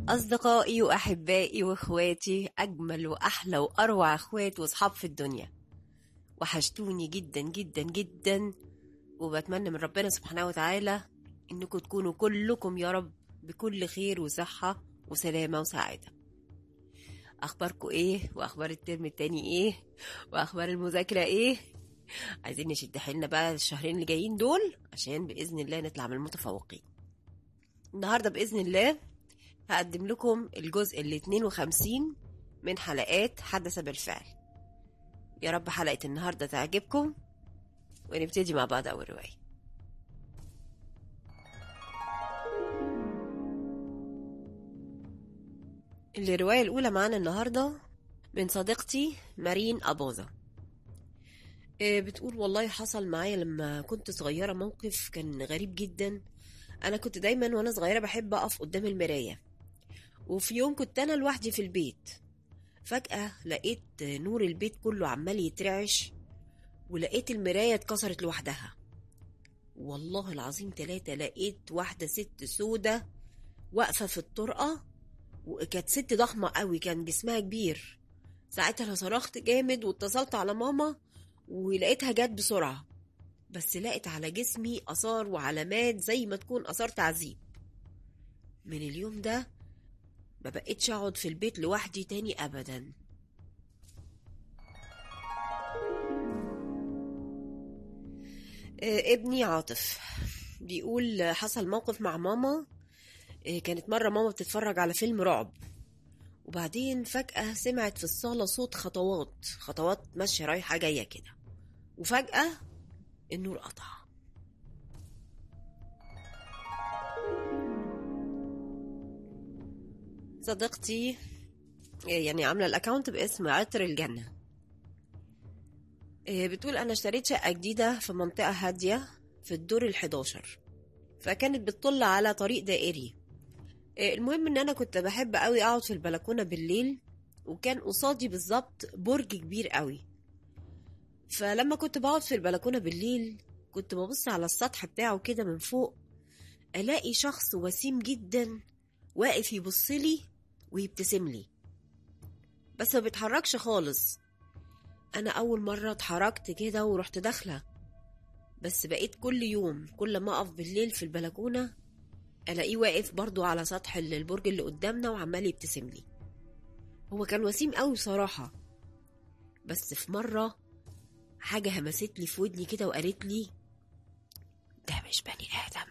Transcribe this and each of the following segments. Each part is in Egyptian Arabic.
أصدقائي وأحبائي وإخواتي أجمل وأحلى وأروع إخوات وأصحاب في الدنيا وحشتوني جدا جدا جدا وبتمنى من ربنا سبحانه وتعالى إنكم تكونوا كلكم يا رب بكل خير وصحة وسلامة وسعادة أخباركم إيه وأخبار الترم التاني إيه وأخبار المذاكرة إيه عايزين نشد حيلنا بقى الشهرين اللي جايين دول عشان بإذن الله نطلع من المتفوقين النهاردة بإذن الله هقدم لكم الجزء ال 52 من حلقات حدث بالفعل يا رب حلقة النهاردة تعجبكم ونبتدي مع بعض أول رواية الرواية الأولى معانا النهاردة من صديقتي مارين أبوظة آه، بتقول والله حصل معايا لما كنت صغيرة موقف كان غريب جدا أنا كنت دايما وأنا صغيرة بحب أقف قدام المراية وفي يوم كنت أنا لوحدي في البيت فجأة لقيت نور البيت كله عمال يترعش ولقيت المراية اتكسرت لوحدها والله العظيم تلاتة لقيت واحدة ست سودة واقفة في الطرقة وكانت ست ضخمة قوي كان جسمها كبير ساعتها أنا صرخت جامد واتصلت على ماما ولقيتها جت بسرعة بس لقيت على جسمي آثار وعلامات زي ما تكون آثار تعذيب من اليوم ده ما بقيتش أقعد في البيت لوحدي تاني أبدا آه، ابني عاطف بيقول حصل موقف مع ماما آه، كانت مرة ماما بتتفرج على فيلم رعب وبعدين فجأة سمعت في الصالة صوت خطوات خطوات ماشية رايحة جاية كده وفجأة النور قطع صديقتي يعني عاملة الأكاونت باسم عطر الجنة إيه، بتقول أنا اشتريت شقة جديدة في منطقة هادية في الدور الحداشر فكانت بتطل على طريق دائري إيه، المهم إن أنا كنت بحب قوي أقعد في البلكونة بالليل وكان قصادي بالظبط برج كبير قوي فلما كنت بقعد في البلكونة بالليل كنت ببص على السطح بتاعه كده من فوق ألاقي شخص وسيم جدا واقف يبصلي ويبتسم لي بس ما بيتحركش خالص أنا أول مرة اتحركت كده ورحت داخلة بس بقيت كل يوم كل ما أقف بالليل في البلكونة ألاقيه واقف برضو على سطح البرج اللي قدامنا وعمال يبتسم لي هو كان وسيم قوي بصراحة بس في مرة حاجة همست لي في ودني كده وقالت لي ده مش بني آدم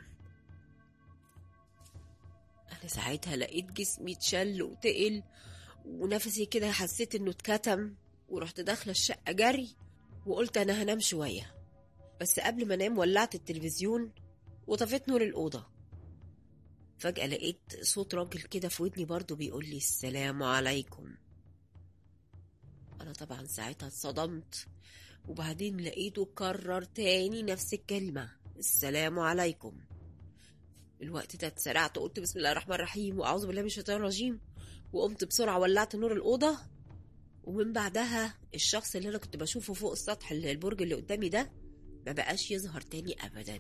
أنا ساعتها لقيت جسمي اتشل وتقل ونفسي كده حسيت إنه اتكتم ورحت داخلة الشقة جري وقلت أنا هنام شوية بس قبل ما أنام ولعت التلفزيون وطفيت نور الأوضة فجأة لقيت صوت راجل كده في ودني برضه بيقول لي السلام عليكم أنا طبعا ساعتها اتصدمت وبعدين لقيته كرر تاني نفس الكلمة السلام عليكم الوقت ده اتسرعت وقلت بسم الله الرحمن الرحيم وأعوذ بالله من الشيطان الرجيم وقمت بسرعة ولعت نور الأوضة ومن بعدها الشخص اللي أنا كنت بشوفه فوق السطح اللي- البرج اللي قدامي ده ما بقاش يظهر تاني أبدا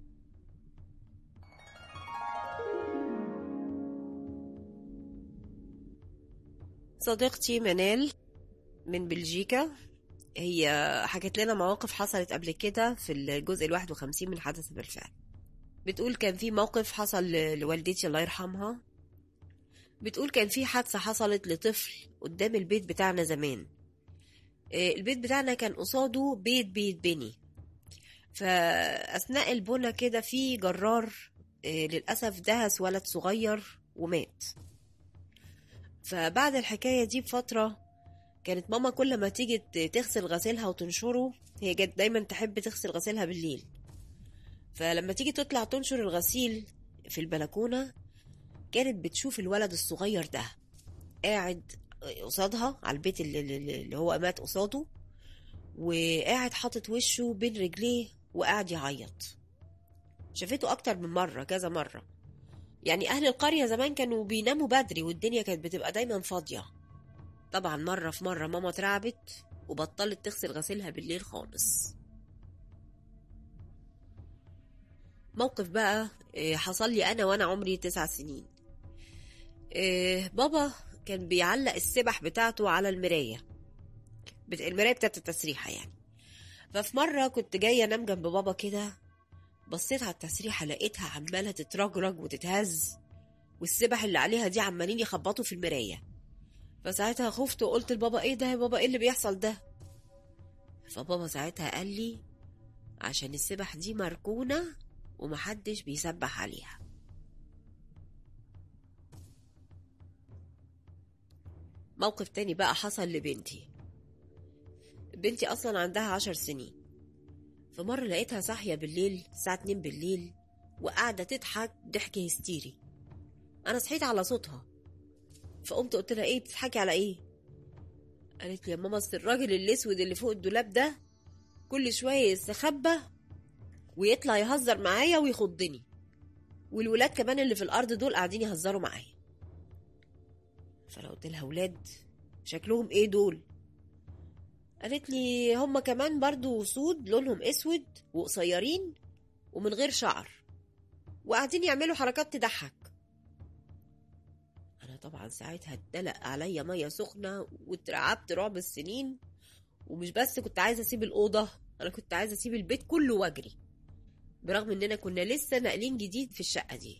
صديقتي منال من بلجيكا هي حكت لنا مواقف حصلت قبل كده في الجزء الواحد وخمسين من حدث بالفعل بتقول كان في موقف حصل ل- لوالدتي الله يرحمها بتقول كان في حادثة حصلت لطفل قدام البيت بتاعنا زمان آه، البيت بتاعنا كان قصاده بيت بيتبني فأثناء البنى كده في جرار آه، للأسف دهس ولد صغير ومات فبعد الحكاية دي بفترة كانت ماما كل ما تيجي ت- تغسل غسيلها وتنشره هي جت دايما تحب تغسل غسيلها بالليل فلما تيجي تطلع تنشر الغسيل في البلكونة كانت بتشوف الولد الصغير ده قاعد قصادها على البيت اللي, اللي اللي هو مات قصاده وقاعد حاطط وشه بين رجليه وقاعد يعيط شافته أكتر من مرة كذا مرة يعني أهل القرية زمان كانوا بيناموا بدري والدنيا كانت بتبقى دايما فاضية طبعا مرة في مرة ماما اترعبت وبطلت تغسل غسيلها بالليل خالص موقف بقى إيه، حصل لي أنا وأنا عمري تسع سنين إيه بابا كان بيعلق السبح بتاعته على المراية بت- المراية بتاعت التسريحة يعني ففي مرة كنت جاية أنام جنب بابا كده بصيت على التسريحة لقيتها عمالة تترجرج وتتهز والسبح اللي عليها دي عمالين يخبطوا في المراية فساعتها خفت وقلت لبابا ايه ده يا بابا ايه اللي بيحصل ده فبابا ساعتها قال لي عشان السبح دي مركونة ومحدش بيسبح عليها موقف تاني بقى حصل لبنتي بنتي أصلا عندها عشر سنين فمرة لقيتها صاحية بالليل الساعة اتنين بالليل وقاعدة تضحك ضحك هستيري أنا صحيت على صوتها فقمت قلت لها ايه بتضحكي على ايه قالت لي يا ماما اصل الراجل الاسود اللي فوق الدولاب ده كل شويه يستخبى ويطلع يهزر معايا ويخضني والولاد كمان اللي في الارض دول قاعدين يهزروا معايا فانا قلت لها ولاد شكلهم ايه دول قالت لي هما كمان برضو سود لونهم اسود وقصيرين ومن غير شعر وقاعدين يعملوا حركات تضحك انا طبعا ساعتها اتدلق عليا ميه سخنه واترعبت رعب السنين ومش بس كنت عايزه اسيب الاوضه انا كنت عايزه اسيب البيت كله واجري برغم اننا كنا لسه ناقلين جديد في الشقه دي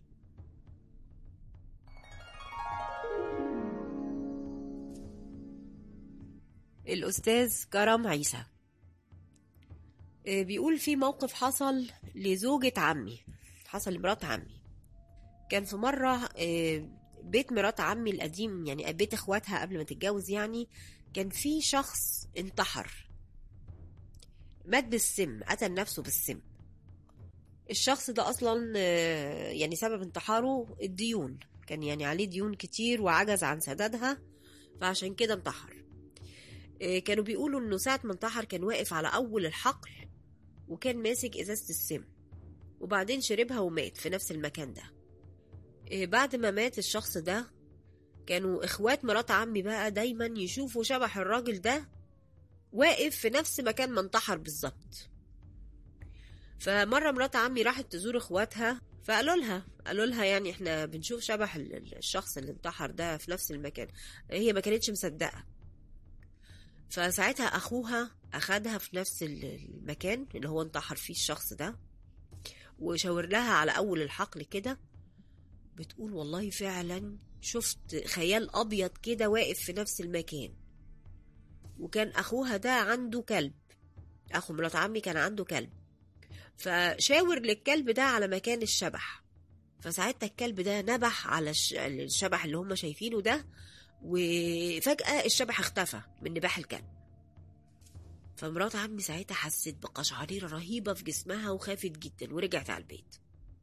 الاستاذ كرم عيسى آه، بيقول في موقف حصل لزوجة عمي حصل لمرات عمي كان في مرة آه، بيت مرات عمي القديم يعني بيت اخواتها قبل ما تتجوز يعني كان في شخص انتحر مات بالسم قتل نفسه بالسم الشخص ده اصلا آه، يعني سبب انتحاره الديون كان يعني عليه ديون كتير وعجز عن سدادها فعشان كده انتحر آه، كانوا بيقولوا انه ساعة ما انتحر كان واقف على اول الحقل وكان ماسك ازازة السم وبعدين شربها ومات في نفس المكان ده إيه، بعد ما مات الشخص ده كانوا اخوات مرات عمي بقى دايما يشوفوا شبح الراجل ده واقف في نفس مكان ما انتحر بالظبط فمره مرات عمي راحت تزور اخواتها فقالوا لها قالوا لها يعني احنا بنشوف شبح ال- ال- الشخص اللي انتحر ده في نفس المكان هي ما كانتش مصدقه فساعتها اخوها اخدها في نفس ال- المكان اللي هو انتحر فيه الشخص ده وشاور لها على اول الحقل كده بتقول والله فعلا شفت خيال ابيض كده واقف في نفس المكان وكان اخوها ده عنده كلب اخو مرات عمي كان عنده كلب فشاور للكلب ده على مكان الشبح فساعتها الكلب ده نبح على الش- الشبح اللي هم شايفينه ده وفجأة الشبح اختفى من نباح الكلب فمرات عمي ساعتها حست بقشعريرة رهيبة في جسمها وخافت جدا ورجعت على البيت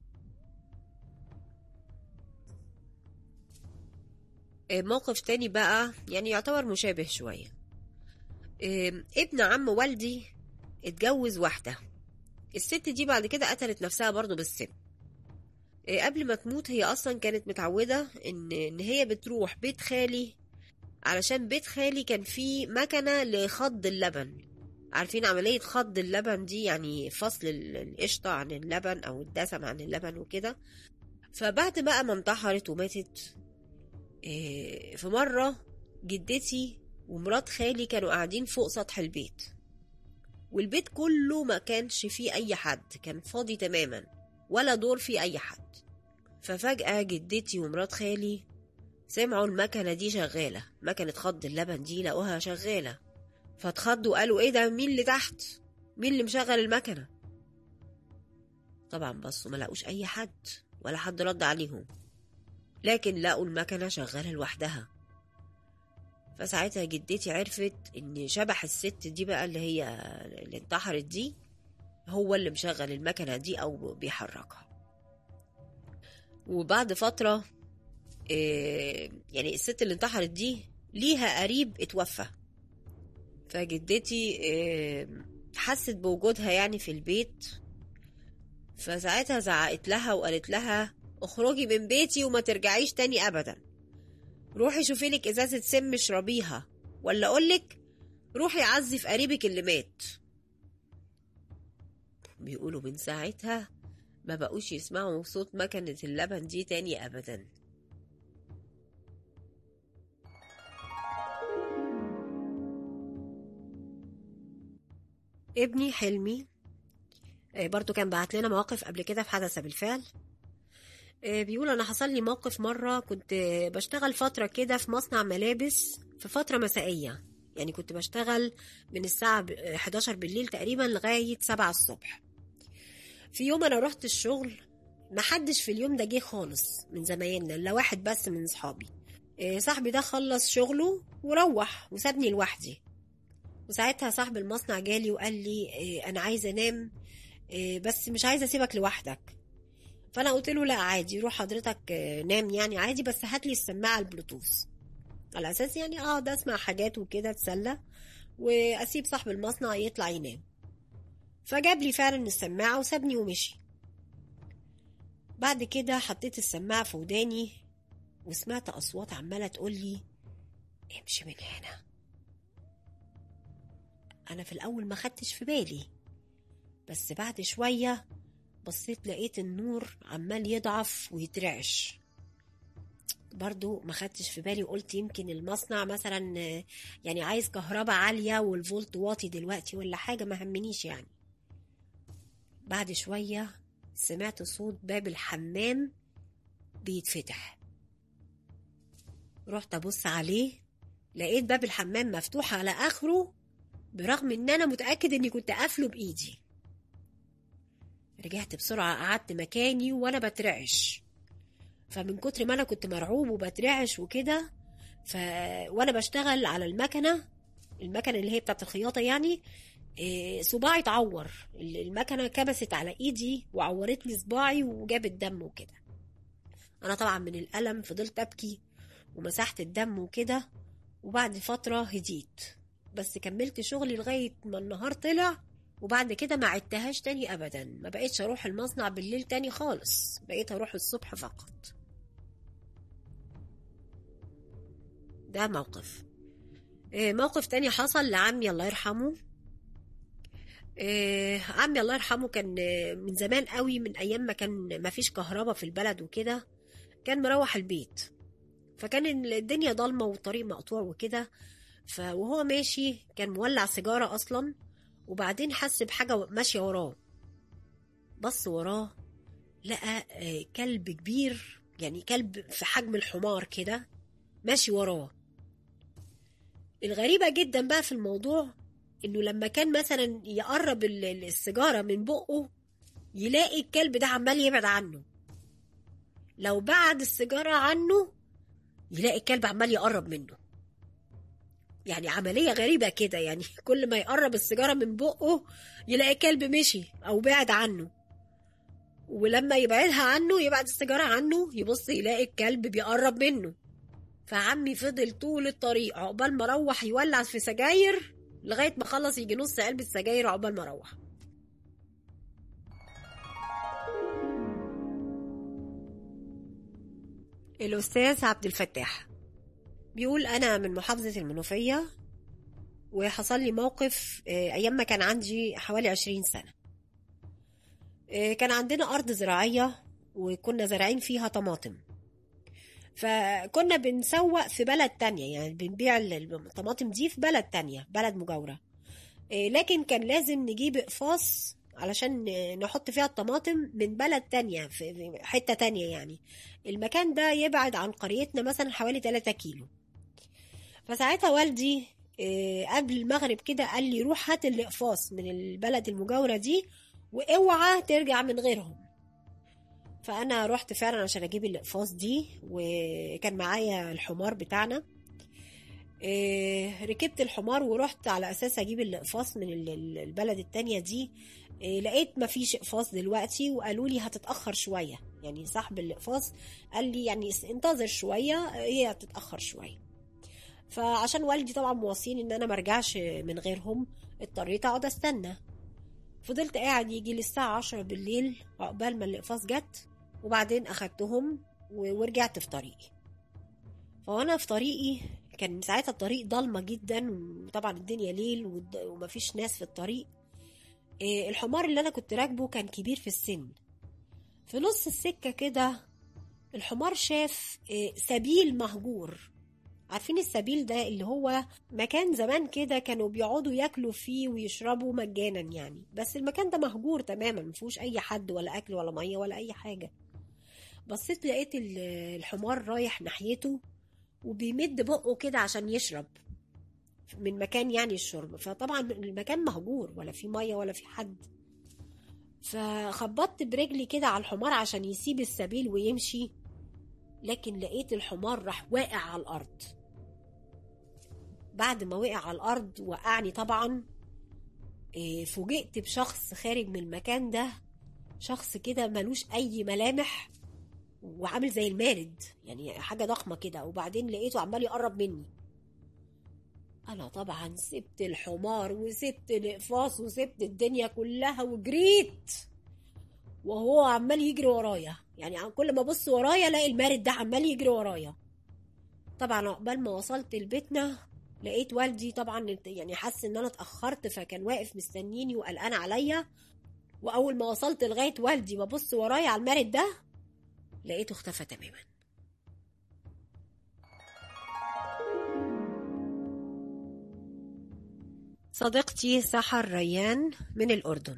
موقف تاني بقى يعني يعتبر مشابه شوية إيه، ابن عم والدي اتجوز واحدة الست دي بعد كده قتلت نفسها برضه بالسم إيه، قبل ما تموت هي أصلا كانت متعودة إن إن هي بتروح بيت خالي علشان بيت خالي كان فيه مكنة لخض اللبن عارفين عملية خض اللبن دي يعني فصل ال- القشطة عن اللبن أو الدسم عن اللبن وكده فبعد بقى ما انتحرت وماتت إيه، في مرة جدتي ومرات خالي كانوا قاعدين فوق سطح البيت والبيت كله ما كانش فيه أي حد كان فاضي تماما ولا دور فيه أي حد ففجأة جدتي ومرات خالي سمعوا المكنة دي شغالة مكنة خض اللبن دي لقوها شغالة فاتخضوا قالوا ايه ده مين اللي تحت مين اللي مشغل المكنة طبعا بصوا ما لقوش أي حد ولا حد رد عليهم لكن لقوا المكنة شغالة لوحدها فساعتها جدتي عرفت ان شبح الست دي بقى اللي هي اللي انتحرت دي هو اللي مشغل المكنة دي او بيحركها وبعد فترة إيه، يعني الست اللي انتحرت دي ليها قريب اتوفى فجدتي إيه، حست بوجودها يعني في البيت فساعتها زعقت لها وقالت لها اخرجي من بيتي وما ترجعيش تاني ابدا روحي شوفي لك ازازه سم اشربيها ولا اقولك روحي عزي في قريبك اللي مات بيقولوا من ساعتها ما بقوش يسمعوا صوت مكنة اللبن دي تاني ابدا ابني حلمي آه، برضو كان بعت لنا مواقف قبل كده في حدث بالفعل آه، بيقول انا حصل لي موقف مره كنت بشتغل فتره كده في مصنع ملابس في فتره مسائيه يعني كنت بشتغل من الساعه ب- 11 بالليل تقريبا لغايه 7 الصبح في يوم انا رحت الشغل محدش في اليوم ده جه خالص من زمايلنا الا واحد بس من اصحابي آه، صاحبي ده خلص شغله وروح وسابني لوحدي وساعتها صاحب المصنع جالي وقال لي آه، انا عايزه انام آه، بس مش عايزه اسيبك لوحدك فانا قلت له لا عادي روح حضرتك آه، نام يعني عادي بس هات لي السماعه البلوتوث على اساس يعني اقعد اسمع حاجات وكده اتسلى واسيب صاحب المصنع يطلع ينام فجاب لي فعلا السماعه وسابني ومشي بعد كده حطيت السماعه في وداني وسمعت اصوات عماله تقول لي امشي من هنا انا في الاول ما خدتش في بالي بس بعد شويه بصيت لقيت النور عمال يضعف ويترعش برضو ما خدتش في بالي وقلت يمكن المصنع مثلا آه، يعني عايز كهرباء عالية والفولت واطي دلوقتي ولا حاجة ما همنيش يعني بعد شوية سمعت صوت باب الحمام بيتفتح رحت أبص عليه لقيت باب الحمام مفتوح على آخره برغم إن أنا متأكد إني كنت قافله بإيدي رجعت بسرعة قعدت مكاني وأنا بترعش فمن كتر ما أنا كنت مرعوب وبترعش وكده ف... وأنا بشتغل على المكنة المكنة اللي هي بتاعت الخياطة يعني إيه، صباعي اتعور ال- المكنة كبست على إيدي وعورت لي صباعي وجابت دم وكده أنا طبعا من الألم فضلت أبكي ومسحت الدم وكده وبعد فترة هديت بس كملت شغلي لغاية ما النهار طلع وبعد كده ما عدتهاش تاني ابدا ما بقيتش اروح المصنع بالليل تاني خالص بقيت اروح الصبح فقط ده موقف إيه، موقف تاني حصل لعمي الله يرحمه إيه، عمي الله يرحمه كان آه، من زمان قوي من ايام ما كان ما فيش كهرباء في البلد وكده كان مروح البيت فكان الدنيا ضلمه والطريق مقطوع وكده ف وهو ماشي كان مولع سيجاره اصلا وبعدين حس بحاجة ماشية وراه بص وراه لقى آه، كلب كبير يعني كلب في حجم الحمار كده ماشي وراه الغريبة جدا بقى في الموضوع انه لما كان مثلا يقرب ال- ال- السيجارة من بقه يلاقي الكلب ده عمال يبعد عنه لو بعد السيجارة عنه يلاقي الكلب عمال يقرب منه يعني عملية غريبة كده يعني كل ما يقرب السيجارة من بقه يلاقي كلب مشي أو بعد عنه ولما يبعدها عنه يبعد السيجارة عنه يبص يلاقي الكلب بيقرب منه فعمي فضل طول الطريق عقبال ما روح يولع في سجاير لغاية ما خلص يجي نص علبة سجاير عقبال ما روح الأستاذ عبد الفتاح بيقول أنا من محافظة المنوفية وحصل لي موقف آه، أيام ما كان عندي حوالي عشرين سنة آه، كان عندنا أرض زراعية وكنا زارعين فيها طماطم فكنا بنسوق في بلد تانية يعني بنبيع ال- الطماطم دي في بلد تانية بلد مجاورة آه، لكن كان لازم نجيب إقفاص علشان آه، نحط فيها الطماطم من بلد تانية في في حتة تانية يعني المكان ده يبعد عن قريتنا مثلا حوالي 3 كيلو فساعتها والدي آه، قبل المغرب كده قال لي روح هات الاقفاص من البلد المجاوره دي واوعى ترجع من غيرهم فانا رحت فعلا عشان اجيب الاقفاص دي وكان معايا الحمار بتاعنا آه، ركبت الحمار ورحت على اساس اجيب الاقفاص من ال- ال- البلد التانية دي آه، لقيت مفيش اقفاص دلوقتي وقالوا لي هتتاخر شويه يعني صاحب الاقفاص قال لي يعني انتظر شويه آه، هي هتتاخر شويه فعشان والدي طبعا موصين ان انا مرجعش من غيرهم اضطريت اقعد استنى فضلت قاعد يجي للساعة عشرة بالليل عقبال ما الإقفاص جت وبعدين أخدتهم و- ورجعت في طريقي فوأنا في طريقي كان ساعتها الطريق ضلمة جدا وطبعا الدنيا ليل والد- ومفيش ناس في الطريق إيه، الحمار اللي أنا كنت راكبه كان كبير في السن في نص السكة كده الحمار شاف إيه، سبيل مهجور عارفين السبيل ده اللي هو مكان زمان كده كانوا بيقعدوا ياكلوا فيه ويشربوا مجانا يعني بس المكان ده مهجور تماما مفيهوش اي حد ولا اكل ولا ميه ولا اي حاجه بصيت لقيت ال- الحمار رايح ناحيته وبيمد بقه كده عشان يشرب من مكان يعني الشرب فطبعا المكان مهجور ولا في ميه ولا في حد فخبطت برجلي كده على الحمار عشان يسيب السبيل ويمشي لكن لقيت الحمار راح واقع على الارض بعد ما وقع على الارض وقعني طبعا إيه، فوجئت بشخص خارج من المكان ده شخص كده ملوش اي ملامح وعامل زي المارد يعني حاجه ضخمه كده وبعدين لقيته عمال يقرب مني انا طبعا سبت الحمار وسبت الاقفاص وسبت الدنيا كلها وجريت وهو عمال يجري ورايا يعني عن كل ما ابص ورايا الاقي المارد ده عمال يجري ورايا طبعا عقبال ما وصلت لبيتنا لقيت والدي طبعا يعني حس ان انا اتاخرت فكان واقف مستنيني وقلقان عليا واول ما وصلت لغايه والدي ببص ورايا على المارد ده لقيته اختفى تماما صديقتي سحر ريان من الأردن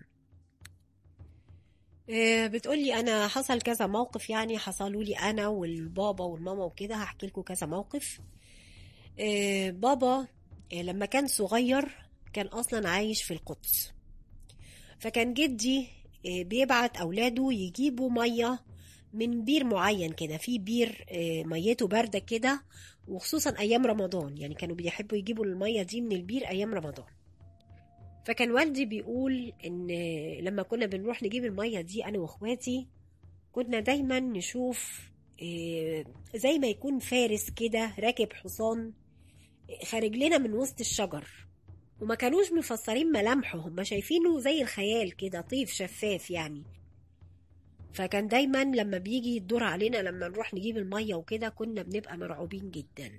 آه، بتقولي أنا حصل كذا موقف يعني حصلوا لي أنا والبابا والماما وكده هحكي لكم كذا موقف آه، بابا آه، لما كان صغير كان أصلا عايش في القدس فكان جدي آه، بيبعت أولاده يجيبوا مية من بير معين كده في بير آه، ميته باردة كده وخصوصا أيام رمضان يعني كانوا بيحبوا يجيبوا المية دي من البير أيام رمضان فكان والدي بيقول ان لما كنا بنروح نجيب الميه دي انا واخواتي كنا دايما نشوف إيه، زي ما يكون فارس كده راكب حصان خارج لنا من وسط الشجر وما كانوش مفسرين ملامحه هم شايفينه زي الخيال كده طيف شفاف يعني فكان دايما لما بيجي الدور علينا لما نروح نجيب الميه وكده كنا بنبقى مرعوبين جدا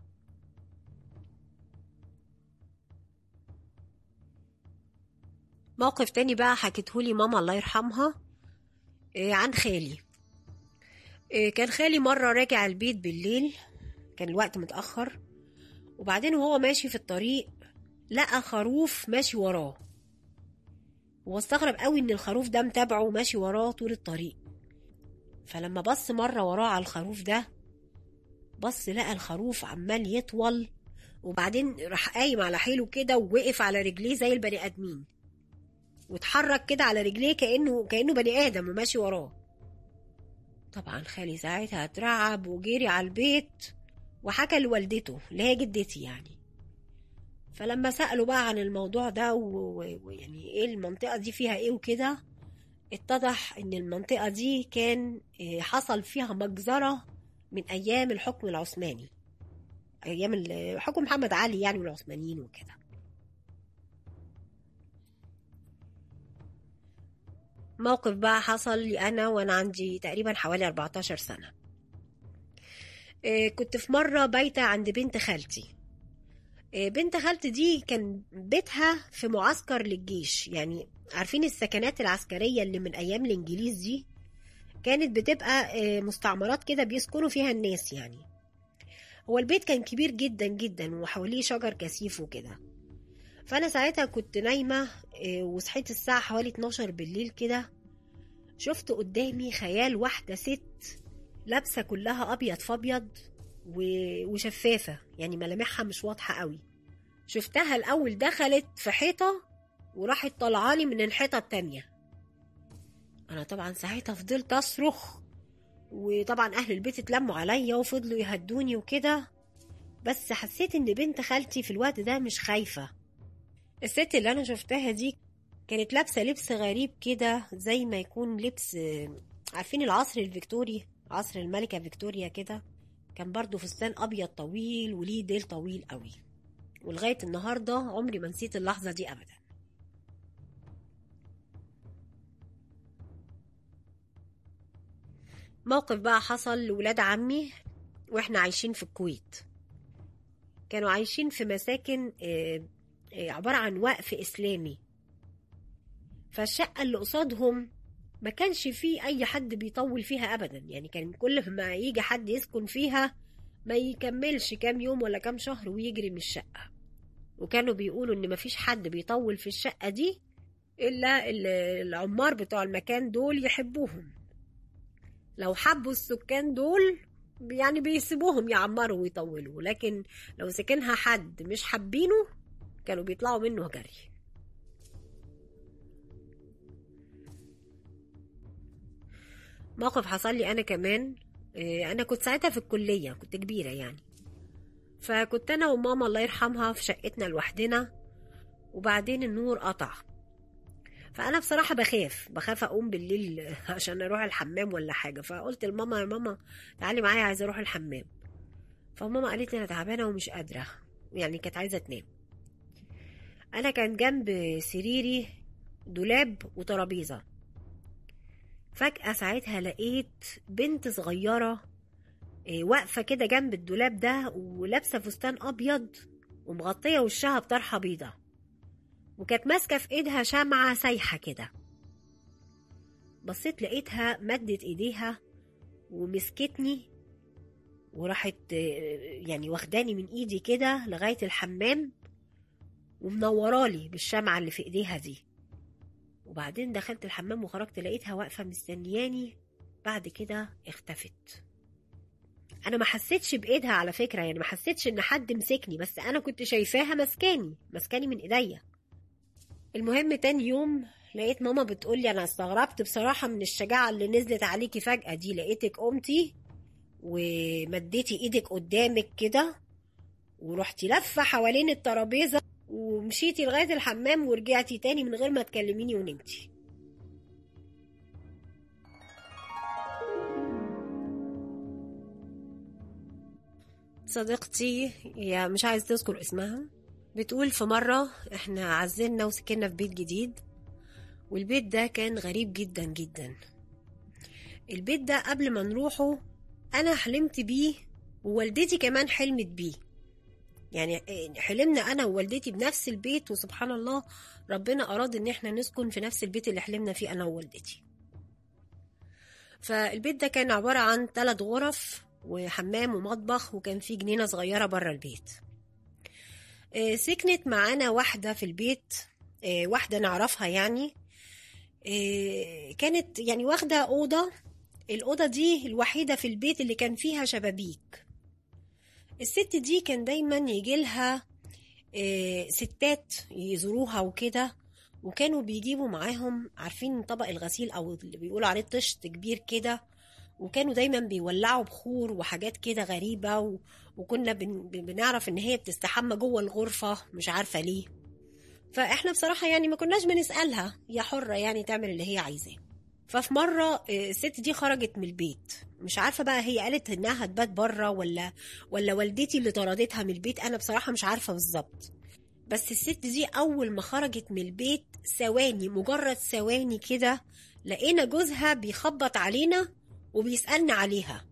موقف تاني بقى حكيتهولي ماما الله يرحمها إيه، عن خالي إيه، كان خالي مرة راجع البيت بالليل كان الوقت متأخر وبعدين وهو ماشي في الطريق لقى خروف ماشي وراه هو استغرب قوي ان الخروف ده متابعه وماشي وراه طول الطريق فلما بص مرة وراه على الخروف ده بص لقى الخروف عمال يطول وبعدين راح قايم على حيله كده ووقف على رجليه زي البني ادمين واتحرك كده على رجليه كانه كانه بني ادم وماشي وراه طبعا خالي ساعتها اترعب وجري على البيت وحكى لوالدته اللي هي جدتي يعني فلما سألوا بقى عن الموضوع ده و- و- ويعني ايه المنطقة دي فيها ايه وكده اتضح ان المنطقة دي كان إيه، حصل فيها مجزرة من ايام الحكم العثماني ايام ال- حكم محمد علي يعني والعثمانيين وكده موقف بقى حصل لي أنا وأنا عندي تقريبا حوالي 14 سنة إيه، كنت في مرة بايتة عند بنت خالتي إيه، بنت خالتي دي كان بيتها في معسكر للجيش يعني عارفين السكنات العسكرية اللي من أيام الإنجليز دي كانت بتبقى إيه، مستعمرات كده بيسكنوا فيها الناس يعني هو البيت كان كبير جدا جدا وحواليه شجر كثيف وكده فانا ساعتها كنت نايمه إيه، وصحيت الساعه حوالي 12 بالليل كده شفت قدامي خيال واحده ست لابسه كلها ابيض فابيض و- وشفافه يعني ملامحها مش واضحه قوي شفتها الاول دخلت في حيطه وراحت طلعالي من الحيطه التانية انا طبعا ساعتها فضلت اصرخ وطبعا اهل البيت اتلموا عليا وفضلوا يهدوني وكده بس حسيت ان بنت خالتي في الوقت ده مش خايفه الست اللي انا شفتها دي كانت لابسه لبس غريب كده زي ما يكون لبس عارفين العصر الفيكتوري عصر الملكه فيكتوريا كده كان برضو فستان ابيض طويل وليه ديل طويل قوي ولغايه النهارده عمري ما نسيت اللحظه دي ابدا موقف بقى حصل لولاد عمي واحنا عايشين في الكويت كانوا عايشين في مساكن آه، آه، عبارة عن وقف إسلامي فالشقة اللي قصادهم ما كانش فيه أي حد بيطول فيها أبدا يعني كان كل ما يجي حد يسكن فيها ما يكملش كام يوم ولا كام شهر ويجري من الشقة وكانوا بيقولوا إن مفيش حد بيطول في الشقة دي إلا ال- العمار بتوع المكان دول يحبوهم لو حبوا السكان دول يعني بيسيبوهم يعمروا ويطولوا لكن لو سكنها حد مش حابينه كانوا بيطلعوا منه جري موقف حصل لي انا كمان إيه، انا كنت ساعتها في الكليه كنت كبيره يعني فكنت انا وماما الله يرحمها في شقتنا لوحدنا وبعدين النور قطع فانا بصراحه بخاف بخاف اقوم بالليل عشان اروح الحمام ولا حاجه فقلت لماما يا ماما تعالي معايا عايزه اروح الحمام فماما قالت لي انا تعبانه ومش قادره يعني كانت عايزه تنام انا كان جنب سريري دولاب وترابيزه فجأة ساعتها لقيت بنت صغيرة إيه، واقفة كده جنب الدولاب ده ولابسة فستان أبيض ومغطية وشها بطرحة بيضة وكانت ماسكة في إيدها شمعة سايحة كده بصيت لقيتها مدت إيديها ومسكتني وراحت إيه، يعني واخداني من إيدي كده لغاية الحمام ومنورالي بالشمعة اللي في إيديها دي وبعدين دخلت الحمام وخرجت لقيتها واقفة مستنياني بعد كده اختفت انا ما حسيتش بايدها على فكرة يعني ما حسيتش ان حد مسكني بس انا كنت شايفاها مسكاني مسكاني من ايديا المهم تاني يوم لقيت ماما بتقولي انا استغربت بصراحة من الشجاعة اللي نزلت عليكي فجأة دي لقيتك قمتي ومديتي ايدك قدامك كده ورحتي لفة حوالين الترابيزة ومشيتي لغاية الحمام ورجعتي تاني من غير ما تكلميني ونمتي صديقتي يا مش عايز تذكر اسمها بتقول في مرة احنا عزلنا وسكننا في بيت جديد والبيت ده كان غريب جدا جدا البيت ده قبل ما نروحه انا حلمت بيه ووالدتي كمان حلمت بيه يعني حلمنا انا ووالدتي بنفس البيت وسبحان الله ربنا اراد ان احنا نسكن في نفس البيت اللي حلمنا فيه انا ووالدتي فالبيت ده كان عبارة عن ثلاث غرف وحمام ومطبخ وكان فيه جنينة صغيرة بره البيت آه، سكنت معانا واحدة في البيت آه، واحدة نعرفها يعني آه، كانت يعني واخدة أوضة الأوضة دي الوحيدة في البيت اللي كان فيها شبابيك الست دي كان دايما يجيلها آه، ستات يزوروها وكده وكانوا بيجيبوا معاهم عارفين طبق الغسيل او اللي بيقولوا عليه طشت كبير كده وكانوا دايما بيولعوا بخور وحاجات كده غريبة و... وكنا بن... بن- بنعرف ان هي بتستحمى جوه الغرفة مش عارفة ليه فاحنا بصراحة يعني ما كناش بنسألها هي حرة يعني تعمل اللي هي عايزاه ففي مرة آه، الست دي خرجت من البيت مش عارفة بقى هي قالت انها هتبات بره ولا ولا والدتي اللي طردتها من البيت انا بصراحة مش عارفة بالظبط بس الست دي اول ما خرجت من البيت ثواني مجرد ثواني كده لقينا جوزها بيخبط علينا وبيسألنا عليها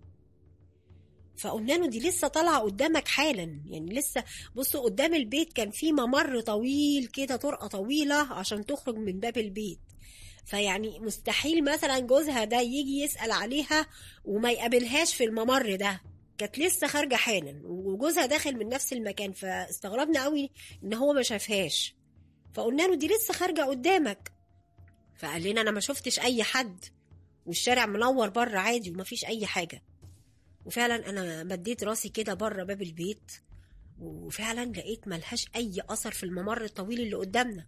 فقلنا له دي لسه طالعة قدامك حالا يعني لسه بصوا قدام البيت كان في ممر طويل كده طرقة طويلة عشان تخرج من باب البيت فيعني مستحيل مثلا جوزها ده يجي يسأل عليها وما يقابلهاش في الممر ده كانت لسه خارجة حالا وجوزها داخل من نفس المكان فاستغربنا قوي ان هو ما شافهاش فقلنا له دي لسه خارجة قدامك فقال لنا انا ما شفتش اي حد والشارع منور بره عادي ومفيش اي حاجة وفعلا انا مديت راسي كده بره باب البيت وفعلا لقيت ملهاش اي اثر في الممر الطويل اللي قدامنا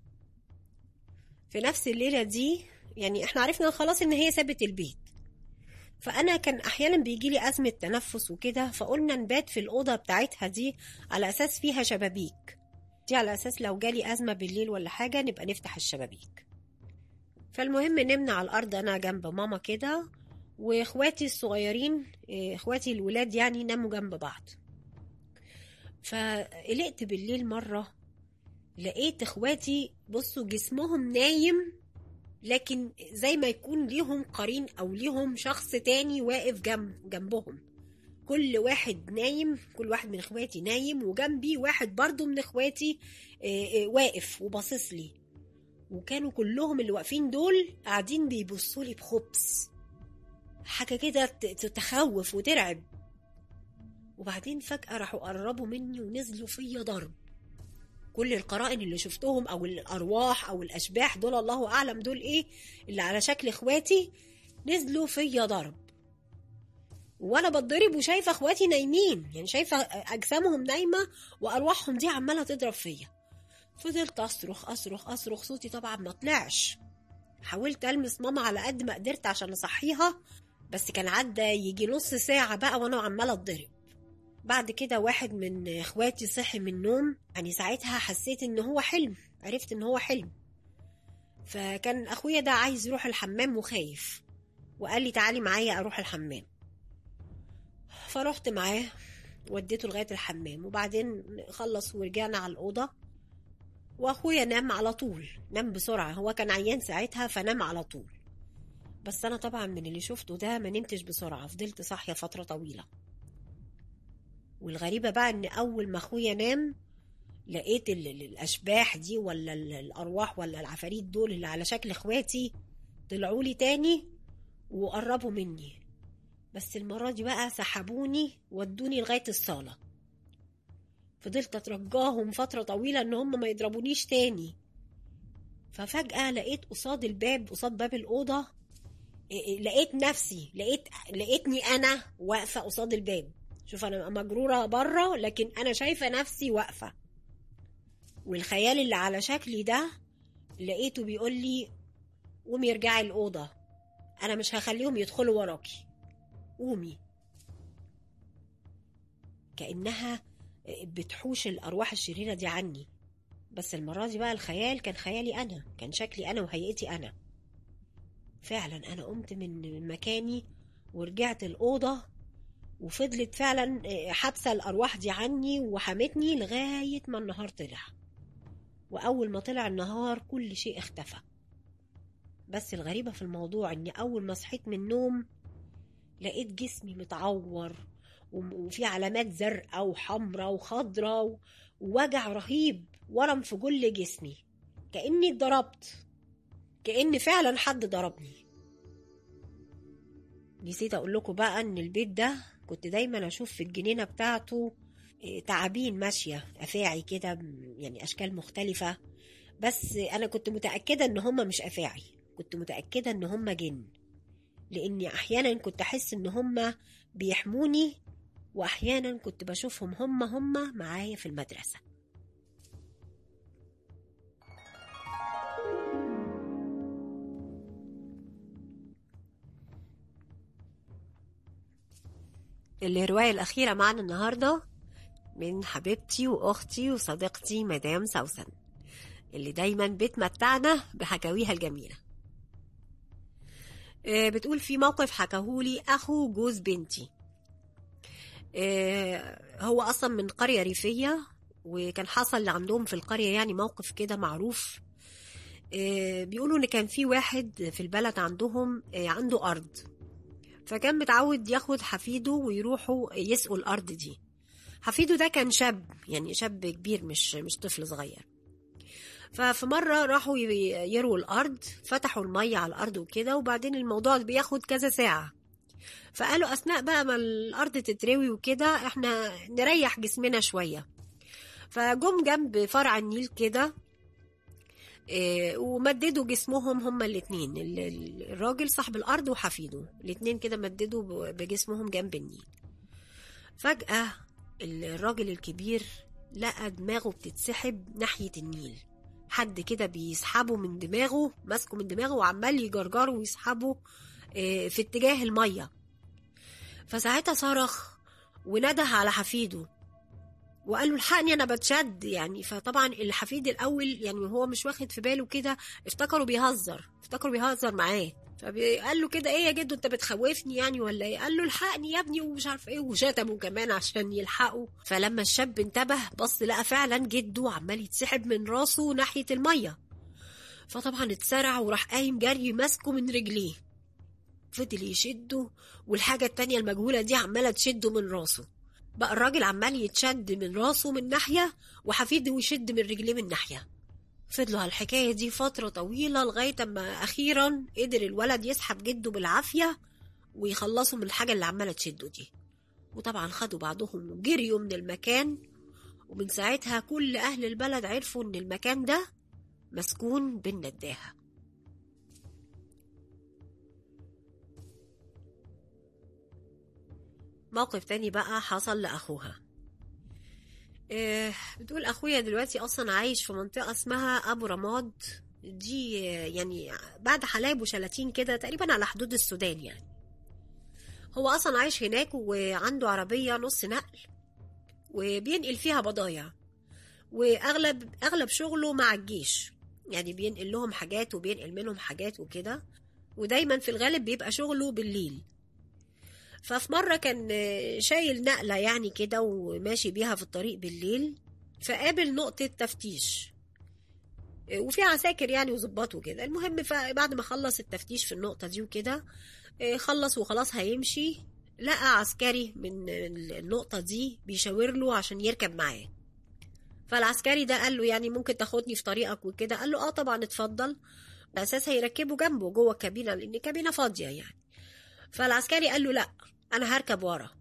في نفس الليلة دي يعني احنا عرفنا خلاص ان هي سابت البيت فانا كان احيانا بيجي لي ازمه تنفس وكده فقلنا نبات في الاوضه بتاعتها دي على اساس فيها شبابيك دي على اساس لو جالي ازمه بالليل ولا حاجه نبقى نفتح الشبابيك فالمهم نمنا على الارض انا جنب ماما كده واخواتي الصغيرين إيه، اخواتي الولاد يعني ناموا جنب بعض فقلقت بالليل مره لقيت اخواتي بصوا جسمهم نايم لكن زي ما يكون ليهم قرين او ليهم شخص تاني واقف جنب جنبهم كل واحد نايم كل واحد من اخواتي نايم وجنبي واحد برضو من اخواتي آه، آه، واقف وباصص لي وكانوا كلهم اللي واقفين دول قاعدين بيبصوا لي بخبث حاجه كده ت- تخوف وترعب وبعدين فجأة راحوا قربوا مني ونزلوا فيا ضرب كل القرائن اللي شفتهم او الارواح او الاشباح دول الله اعلم دول ايه اللي على شكل اخواتي نزلوا فيا ضرب وانا بتضرب وشايفه اخواتي نايمين يعني شايفه اجسامهم نايمه وارواحهم دي عماله تضرب فيا فضلت اصرخ اصرخ اصرخ صوتي طبعا ما طلعش حاولت المس ماما على قد ما قدرت عشان اصحيها بس كان عدى يجي نص ساعه بقى وانا عماله اتضرب بعد كده واحد من اخواتي صحي من النوم يعني ساعتها حسيت ان هو حلم عرفت ان هو حلم فكان اخويا ده عايز يروح الحمام وخايف وقال لي تعالي معايا اروح الحمام فرحت معاه وديته لغايه الحمام وبعدين خلص ورجعنا على الاوضه واخويا نام على طول نام بسرعه هو كان عيان ساعتها فنام على طول بس انا طبعا من اللي شفته ده ما نمتش بسرعه فضلت صاحيه فتره طويله والغريبة بقى ان اول ما اخويا نام لقيت ال- ال- الاشباح دي ولا ال- الارواح ولا العفاريت دول اللي على شكل اخواتي طلعوا لي تاني وقربوا مني بس المرة دي بقى سحبوني ودوني لغاية الصالة فضلت اترجاهم فترة طويلة ان هم ما يضربونيش تاني ففجأة لقيت قصاد الباب قصاد باب الأوضة إيه إيه، لقيت نفسي لقيت لقيتني أنا واقفة قصاد الباب شوف انا مجروره بره لكن انا شايفه نفسي واقفه والخيال اللي على شكلي ده لقيته بيقول لي قومي ارجعي الاوضه انا مش هخليهم يدخلوا وراكي قومي كانها بتحوش الارواح الشريره دي عني بس المره دي بقى الخيال كان خيالي انا كان شكلي انا وهيئتي انا فعلا انا قمت من مكاني ورجعت الاوضه وفضلت فعلا حابسه الارواح دي عني وحمتني لغايه ما النهار طلع واول ما طلع النهار كل شيء اختفى بس الغريبه في الموضوع اني اول ما صحيت من النوم لقيت جسمي متعور وم- وفي علامات زرقاء وحمراء وخضراء ووجع رهيب ورم في كل جسمي كاني اتضربت كان فعلا حد ضربني نسيت اقول لكم بقى ان البيت ده كنت دايما اشوف في الجنينه بتاعته إيه، تعابين ماشيه افاعي كده م- يعني اشكال مختلفه بس انا كنت متاكده ان هم مش افاعي كنت متاكده ان هم جن لاني احيانا كنت احس ان هم بيحموني واحيانا كنت بشوفهم هم هم معايا في المدرسه الرواية الأخيرة معنا النهاردة من حبيبتي وأختي وصديقتي مدام سوسن اللي دايما بتمتعنا بحكاويها الجميلة آه، بتقول في موقف حكاهولي أخو جوز بنتي آه، هو أصلا من قرية ريفية وكان حصل عندهم في القرية يعني موقف كده معروف آه، بيقولوا إن كان في واحد في البلد عندهم آه، عنده أرض فكان متعود ياخد حفيده ويروحوا يسقوا الأرض دي حفيده ده كان شاب يعني شاب كبير مش مش طفل صغير ففي مرة راحوا ي- يروا الأرض فتحوا المية على الأرض وكده وبعدين الموضوع بياخد كذا ساعة فقالوا أثناء بقى ما الأرض تتروي وكده احنا نريح جسمنا شوية فجم جنب فرع النيل كده إيه، ومددوا جسمهم هما الاتنين ال- ال- الراجل صاحب الأرض وحفيده الاتنين كده مددوا ب- بجسمهم جنب النيل فجأة الراجل الكبير لقى دماغه بتتسحب ناحية النيل حد كده بيسحبه من دماغه ماسكه من دماغه وعمال يجرجره ويسحبه آه، في اتجاه المية فساعتها صرخ ونده على حفيده وقال له الحقني انا بتشد يعني فطبعا الحفيد الاول يعني هو مش واخد في باله كده افتكروا بيهزر افتكروا بيهزر معاه فقال له كده ايه يا جدو انت بتخوفني يعني ولا ايه قال له الحقني يا ابني ومش عارف ايه وشتمه كمان عشان يلحقه فلما الشاب انتبه بص لقى فعلا جده عمال يتسحب من راسه ناحيه الميه فطبعا اتسرع وراح قايم جري ماسكه من رجليه فضل يشده والحاجة التانية المجهولة دي عمالة تشده من راسه بقى الراجل عمال يتشد من راسه من ناحية وحفيده يشد من رجليه من ناحية فضلوا على الحكاية دي فترة طويلة لغاية أما أخيرا قدر الولد يسحب جده بالعافية ويخلصوا من الحاجة اللي عمالة تشده دي وطبعا خدوا بعضهم وجريوا من المكان ومن ساعتها كل أهل البلد عرفوا إن المكان ده مسكون بالنداهة موقف تاني بقى حصل لأخوها إيه بتقول أخويا دلوقتي أصلا عايش في منطقة اسمها أبو رماد دي يعني بعد حلايب وشلاتين كده تقريبا على حدود السودان يعني هو أصلا عايش هناك وعنده عربية نص نقل وبينقل فيها بضايع واغلب اغلب شغله مع الجيش يعني بينقل لهم حاجات وبينقل منهم حاجات وكده ودايما في الغالب بيبقى شغله بالليل ففي مرة كان شايل نقلة يعني كده وماشي بيها في الطريق بالليل فقابل نقطة تفتيش وفي عساكر يعني وظباط وكده المهم بعد ما خلص التفتيش في النقطة دي وكده خلص وخلاص هيمشي لقى عسكري من النقطة دي بيشاور له عشان يركب معاه فالعسكري ده قال له يعني ممكن تاخدني في طريقك وكده قال له اه طبعا اتفضل اساس هيركبه جنبه جوه الكابينة لان الكابينة فاضية يعني فالعسكري قال له لا انا هركب ورا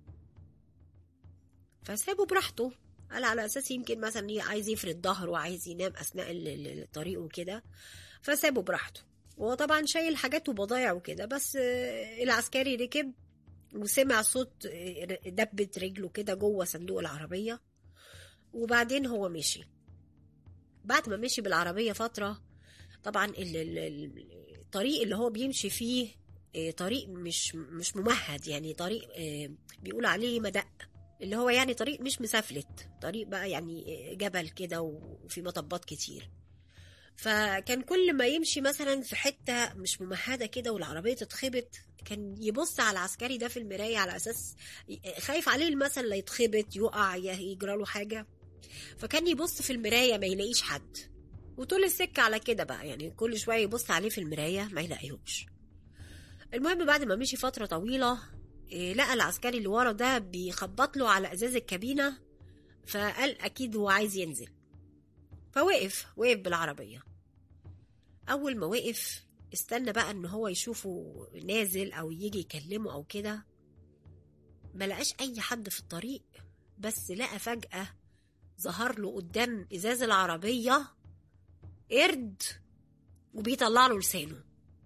فسابه براحته قال على اساس يمكن مثلا عايز يفرد ظهره وعايز ينام اثناء الطريق وكده فسابه براحته وهو طبعا شايل حاجات وبضايع وكده بس العسكري ركب وسمع صوت دبة رجله كده جوه صندوق العربية وبعدين هو مشي بعد ما مشي بالعربية فترة طبعا الطريق اللي هو بيمشي فيه طريق مش مش ممهد يعني طريق بيقول عليه مدق اللي هو يعني طريق مش مسافلت طريق بقى يعني جبل كده وفي مطبات كتير فكان كل ما يمشي مثلا في حتة مش ممهدة كده والعربية تتخبط كان يبص على العسكري ده في المراية على أساس خايف عليه المثل لا يتخبط يقع يجرى له حاجة فكان يبص في المراية ما يلاقيش حد وطول السكة على كده بقى يعني كل شوية يبص عليه في المراية ما يلاقيهوش المهم بعد ما مشي فترة طويلة لقى العسكري اللي ورا ده بيخبط له على ازاز الكابينة فقال اكيد هو عايز ينزل فوقف وقف بالعربية اول ما وقف استنى بقى ان هو يشوفه نازل او يجي يكلمه او كده ما لقاش اي حد في الطريق بس لقى فجأة ظهر له قدام ازاز العربية قرد وبيطلع له لسانه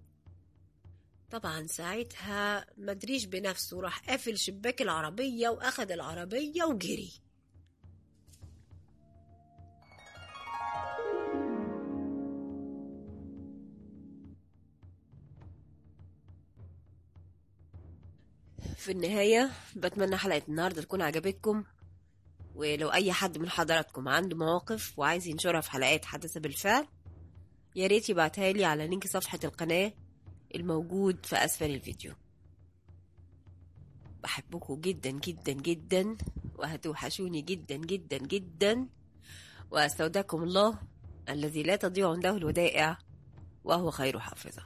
طبعا ساعتها مدريش بنفسه راح قافل شباك العربية وأخد العربية وجري في النهاية بتمنى حلقة النهاردة تكون عجبتكم ولو أي حد من حضراتكم عنده مواقف وعايز ينشرها في حلقات حدث بالفعل يا ريت يبعتها لي على لينك صفحة القناة الموجود في أسفل الفيديو بحبكم جدا جدا جدا وهتوحشوني جدا جدا جدا وأستودعكم الله الذي لا تضيع عنده الودائع وهو خير حافظة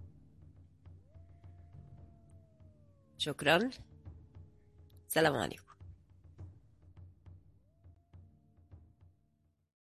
شكرا سلام عليكم